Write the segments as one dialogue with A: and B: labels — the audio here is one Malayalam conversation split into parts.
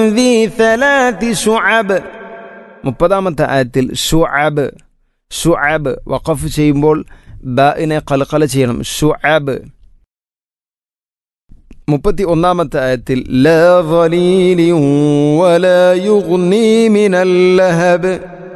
A: ذي ثلاث شعب മുപ്പതാമത്തെ ആയത്തിൽ ഷുഅബ് ഷുഅബ് വഖഫ് ചെയ്യുമ്പോൾ ബാഇനെ കലക്കല ചെയ്യണം ഷുഅബ് മുപ്പത്തി ഒന്നാമത്തെ ആയത്തിൽ ലാ ظليل ولا يغني من اللهب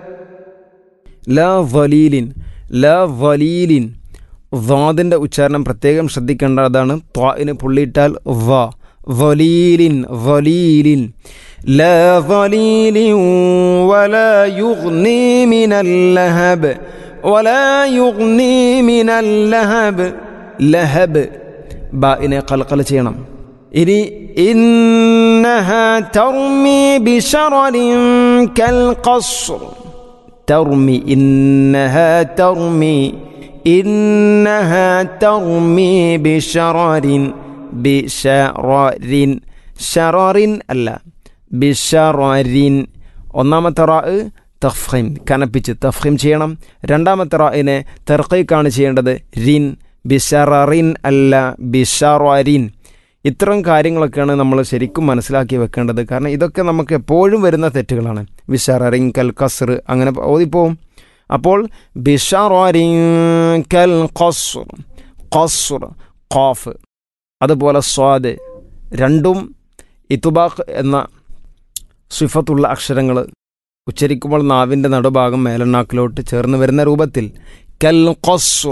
A: ലാ ظليل ലാ ظليل ضادന്റെ ഉച്ചാരണം പ്രത്യേകം ശ്രദ്ധിക്കേണ്ടതാണ് ത്വാഇന് പുള്ളിയിട്ടാൽ വ ظليل ظليل لا ظليل ولا يغني من اللهب ولا يغني من اللهب لهب ബാഇനെ കൽക്കല ചെയ്യണം ഇനി ഇന്നഹ തർമി ബിശറരിൻ കൽ ഖസ്ർ തർമി ഇന്നഹ തർമി ഇന്നഹ തർമി ബിശറരിൻ ബിശറരിൻ ഷററിൻ അല്ല ബിഷറരിൻ ഒന്നാമത്തെ റാ തഫ്ഹിം കനപ്പിച്ച് തഫ്ഹിം ചെയ്യണം രണ്ടാമത്തെ റായിനെ തെർക്കൈക്കാണ് ചെയ്യേണ്ടത് റിൻ ബിഷറിൻ അല്ല ബിഷറിൻ ഇത്തരം കാര്യങ്ങളൊക്കെയാണ് നമ്മൾ ശരിക്കും മനസ്സിലാക്കി വെക്കേണ്ടത് കാരണം ഇതൊക്കെ നമുക്ക് എപ്പോഴും വരുന്ന തെറ്റുകളാണ് ബിഷറിൻ കൽ കസർ അങ്ങനെ ഓതിപ്പോവും അപ്പോൾ ബിഷറിൻ കൽ ഖസ്ർ ഖസ്ർ ഖാഫ് അതുപോലെ സ്വാദ് രണ്ടും ഇത്തുബാഖ് എന്ന സിഫത്തുള്ള അക്ഷരങ്ങൾ ഉച്ചരിക്കുമ്പോൾ നാവിൻ്റെ നടുഭാഗം മേലെണ്ണാക്കിലോട്ട് ചേർന്ന് വരുന്ന രൂപത്തിൽ കൽ ഖസ്ർ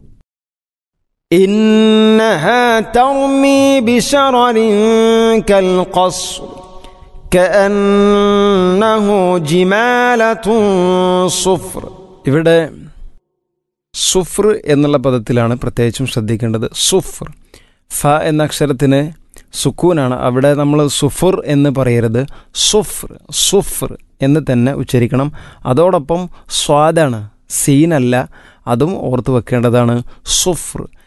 A: إنها ترمي بشرر كالقصر كأنه جمالة صفر ഇവിടെ സുഫ്ർ എന്നുള്ള പദത്തിലാണ് പ്രത്യേകിച്ചും ശ്രദ്ധിക്കേണ്ടത് സുഫ്ർ ഫ എന്ന അക്ഷരത്തിന് സുക്കൂനാണ് അവിടെ നമ്മൾ സുഫുർ എന്ന് പറയരുത് സുഫ്ർ സുഫ്ർ എന്ന് തന്നെ ഉച്ചരിക്കണം അതോടൊപ്പം സ്വാദാണ് സീനല്ല അതും ഓർത്ത് വെക്കേണ്ടതാണ് സുഫ്ർ